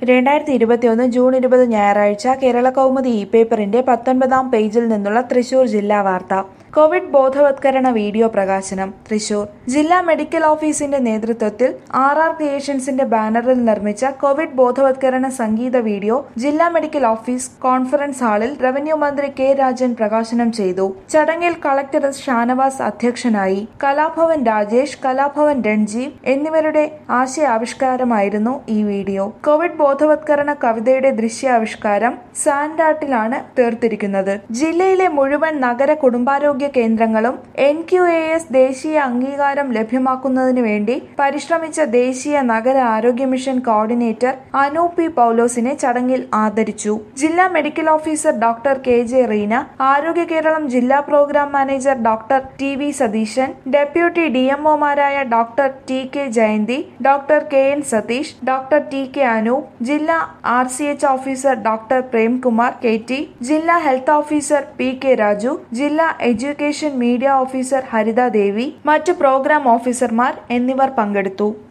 രണ്ടായിരത്തി ഇരുപത്തിയൊന്ന് ജൂൺ ഇരുപത് ഞായറാഴ്ച കേരള കൗമുദി ഇ പേപ്പറിന്റെ പത്തൊൻപതാം പേജിൽ നിന്നുള്ള തൃശൂർ ജില്ലാ വാർത്ത കോവിഡ് ബോധവത്കരണ വീഡിയോ പ്രകാശനം തൃശൂർ ജില്ലാ മെഡിക്കൽ ഓഫീസിന്റെ നേതൃത്വത്തിൽ ആർ ആർ ക്രിയേഷൻസിന്റെ ബാനറിൽ നിർമ്മിച്ച കോവിഡ് ബോധവത്കരണ സംഗീത വീഡിയോ ജില്ലാ മെഡിക്കൽ ഓഫീസ് കോൺഫറൻസ് ഹാളിൽ റവന്യൂ മന്ത്രി കെ രാജൻ പ്രകാശനം ചെയ്തു ചടങ്ങിൽ കളക്ടർ എസ് ഷാനവാസ് അധ്യക്ഷനായി കലാഭവൻ രാജേഷ് കലാഭവൻ രൺജീവ് എന്നിവരുടെ ആശയാവിഷ്കാരമായിരുന്നു ഈ വീഡിയോ കോവിഡ് ബോധവത്കരണ കവിതയുടെ ദൃശ്യാവിഷ്കാരം സാൻഡാട്ടിലാണ് തീർത്തിരിക്കുന്നത് ജില്ലയിലെ മുഴുവൻ നഗര കുടുംബാരോഗ്യ കേന്ദ്രങ്ങളും എൻ ക്യു എ എസ് ദേശീയ അംഗീകാരം ലഭ്യമാക്കുന്നതിന് വേണ്ടി പരിശ്രമിച്ച ദേശീയ നഗര ആരോഗ്യ മിഷൻ കോർഡിനേറ്റർ അനൂ പി പൗലോസിനെ ചടങ്ങിൽ ആദരിച്ചു ജില്ലാ medical officer doctor K J Reena Arogya Keralam ജില്ലാ programme manager doctor T V Satheesan deputy D എംഒമാരായ doctor T K Jayanthi doctor K N Satheesh doctor T K Anoop ജില്ലാ R C H officer doctor Premkumar K T ജില്ലാ health officer P K Raju ജില്ലാ education media officer Haritha Devi മറ്റ് programme ഓഫീസർമാർ എന്നിവർ പങ്കെടുത്തു